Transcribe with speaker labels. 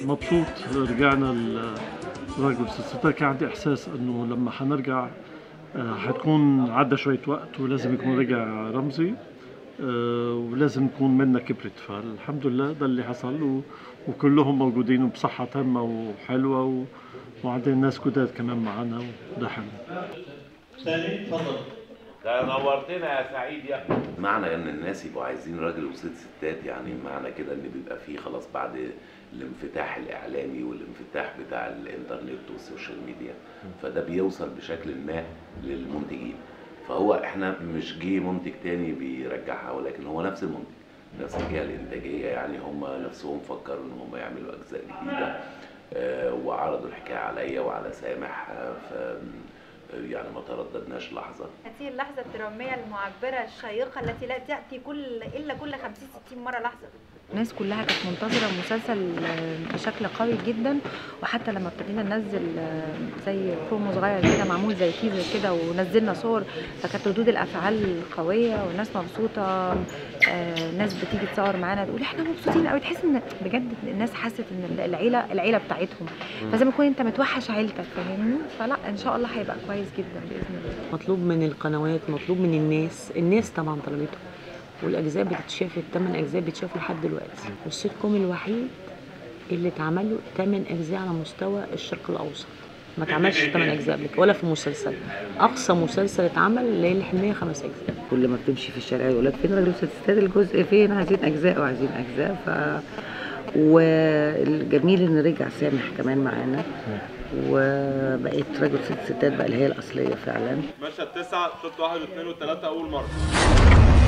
Speaker 1: مبسوط رجعنا الرجل ستة كان عندي احساس انه لما حنرجع آه، حتكون عدى شوية وقت ولازم يكون رجع رمزي آه، ولازم نكون منا كبرت فالحمد لله ده اللي حصل و... وكلهم موجودين وبصحة تامة وحلوة و... وعندنا ناس جداد كمان معنا وده حلو
Speaker 2: ثاني تفضل
Speaker 3: ده نورتنا يا سعيد يا
Speaker 4: معنى ان الناس يبقوا عايزين راجل وست ستات يعني معنى كده ان بيبقى فيه خلاص بعد الانفتاح الاعلامي والانفتاح بتاع الانترنت والسوشيال ميديا فده بيوصل بشكل ما للمنتجين فهو احنا مش جه منتج تاني بيرجعها ولكن هو نفس المنتج نفس الجهه الانتاجيه يعني هم نفسهم فكروا ان هم يعملوا اجزاء جديده آه، وعرضوا الحكايه عليا وعلى سامح آه، ف يعني ما ترددناش لحظه
Speaker 5: هذه اللحظة الدرامية المعبرة الشيقة التي لا تأتي كل إلا كل 50 60 مرة لحظة
Speaker 6: الناس كلها كانت منتظره المسلسل آه، بشكل قوي جدا وحتى لما ابتدينا ننزل آه، زي برومو صغير كده معمول زي تيزر كده ونزلنا صور فكانت ردود الافعال قويه والناس مبسوطه آه، ناس بتيجي تصور معانا تقول احنا مبسوطين قوي تحس ان بجد الناس حست ان العيله العيله بتاعتهم فزي ما تكون انت متوحش عيلتك فاهمني فلا ان شاء الله هيبقى كويس جدا باذن الله
Speaker 7: مطلوب من القنوات مطلوب من الناس الناس طبعا طلبته والاجزاء بتتشاف الثمان اجزاء بتتشاف لحد دلوقتي والسيت كوم الوحيد اللي اتعمل له 8 اجزاء على مستوى الشرق الاوسط ما اتعملش 8 اجزاء قبل كده ولا في مسلسل اقصى مسلسل اتعمل ليالي الحلميه خمس اجزاء
Speaker 8: كل ما بتمشي في الشارع يقول لك فين راجل وست ستات الجزء فين عايزين اجزاء وعايزين اجزاء ف والجميل ان رجع سامح كمان معانا وبقيت راجل ست ستات بقى اللي هي الاصليه فعلا
Speaker 9: مشهد تسعة شوط واحد واثنين وثلاثة أول مرة